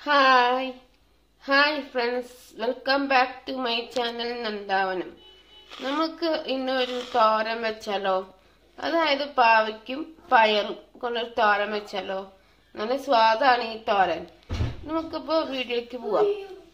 hi hi friends welcome back to my channel Nandavanam നമുക്ക് ഇന്നൊരു തോരൻ വെച്ചാലോ അതായത് പാവയ്ക്കും പയറും കൊണ്ടൊരു തോരൻ വെച്ചാലോ നല്ല സ്വാദാണ് ഈ തോരൻ നമുക്കിപ്പോ വീഡിയോക്ക് പോവാം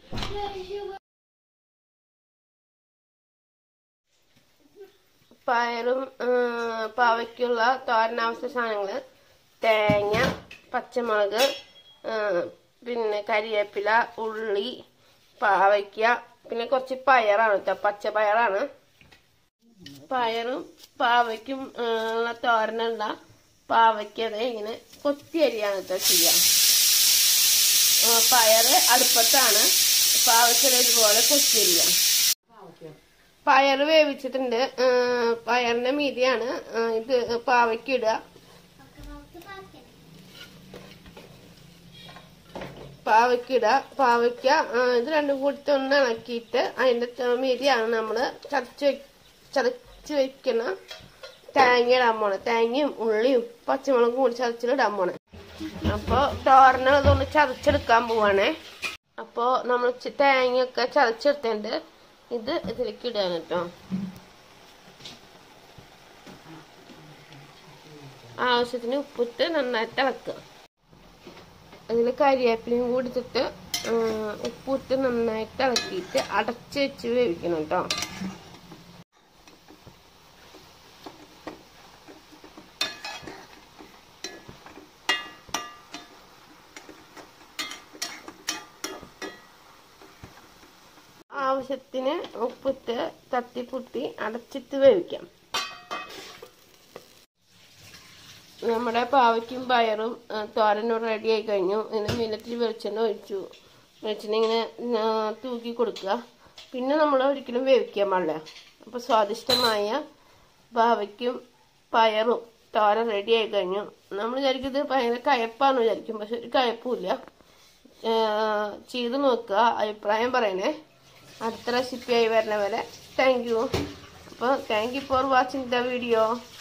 പയറും പാവയ്ക്കുള്ള തോരനാവശ്യ സാധനങ്ങൾ തേങ്ങ പച്ചമുളക് ആ, പിന്നെ കരിവേപ്പില ഉള്ളി പാവയ്ക്ക പിന്നെ കുറച്ച് പയറാണ് കേട്ടോ പച്ച പയറാണ് പയറും പാവയ്ക്കും ആ, ഉള്ള തോരനുള്ള പാവയ്ക്കത് ഇങ്ങനെ കൊത്തി അരിയാണ് കേട്ടോ ചെയ്യാം ആ, പയറ് അടുപ്പത്താണ് പാവയ്ക്കത് ഇതുപോലെ കൊത്തി അരിയാം പയറ് വേവിച്ചിട്ടുണ്ട് ആ, പയറിന്റെ മീതിയാണ് ആ, ഇത് പാവയ്ക്ക് ഇടുക പാവയ്ക്ക് ഇടുക പാവയ്ക്ക ആ, ഇത് രണ്ടും കൂടി ഒന്ന് ഇളക്കിയിട്ട് അതിന്റെ ത- മീതിയാണ് നമ്മള് ചതച്ച് വെ- ചതച്ച് വെക്കുന്ന തേങ്ങ ഇടാൻ പോണെ തേങ്ങയും ഉള്ളിയും പച്ചമുളകും കൂടി ചതച്ചിലിടാൻ പോണെ അപ്പൊ തോരന് അതൊന്ന് ചതച്ചെടുക്കാൻ പോവാണേ അപ്പൊ നമ്മൾ ചി- തേങ്ങയൊക്കെ ചതച്ചെടുത്തിട്ടുണ്ട് ഇത് ഇതിലേക്ക് ഇടാൻ കേട്ടോ ആവശ്യത്തിന് ഉപ്പിട്ട് നന്നായിട്ട് ഇളക്കുക അതിൽ കരിവേപ്പിലയും കൂടി ഇട്ടിട്ട് ആ, ഉപ്പിട്ട് നന്നായിട്ട് ഇളക്കിയിട്ട് അടച്ച് വെച്ച് വേവിക്കണം കേട്ടോ ആവശ്യത്തിന് ഉപ്പിട്ട് തട്ടിപ്പൊട്ടി അടച്ചിട്ട് വേവിക്കാം നമ്മുടെ പാവയ്ക്കും പയറും ആ, തോരനും റെഡി ആയി കഴിഞ്ഞു ഇതിന് മില്ലത്തിൽ വെളിച്ചെണ്ണ ഒഴിച്ചു വെളിച്ചെണ്ണ ഇങ്ങനെ ആ, തൂക്കി കൊടുക്കുക പിന്നെ നമ്മൾ ഒരിക്കലും വേവിക്കാൻ പാടില്ല അപ്പോൾ സ്വാദിഷ്ടമായ പാവയ്ക്കും പയറും തോരൻ റെഡി ആയി കഴിഞ്ഞു നമ്മൾ വിചാരിക്കും ഇത് ഭയങ്കര കയപ്പാന്ന് വിചാരിക്കും പക്ഷെ ഒരു കയപ്പുമില്ല ആ, ചെയ്ത് നോക്കുക അഭിപ്രായം പറയണേ അടുത്ത റെസിപ്പി ആയി വരണ വരെ താങ്ക് യു അപ്പോൾ thank you for watching the video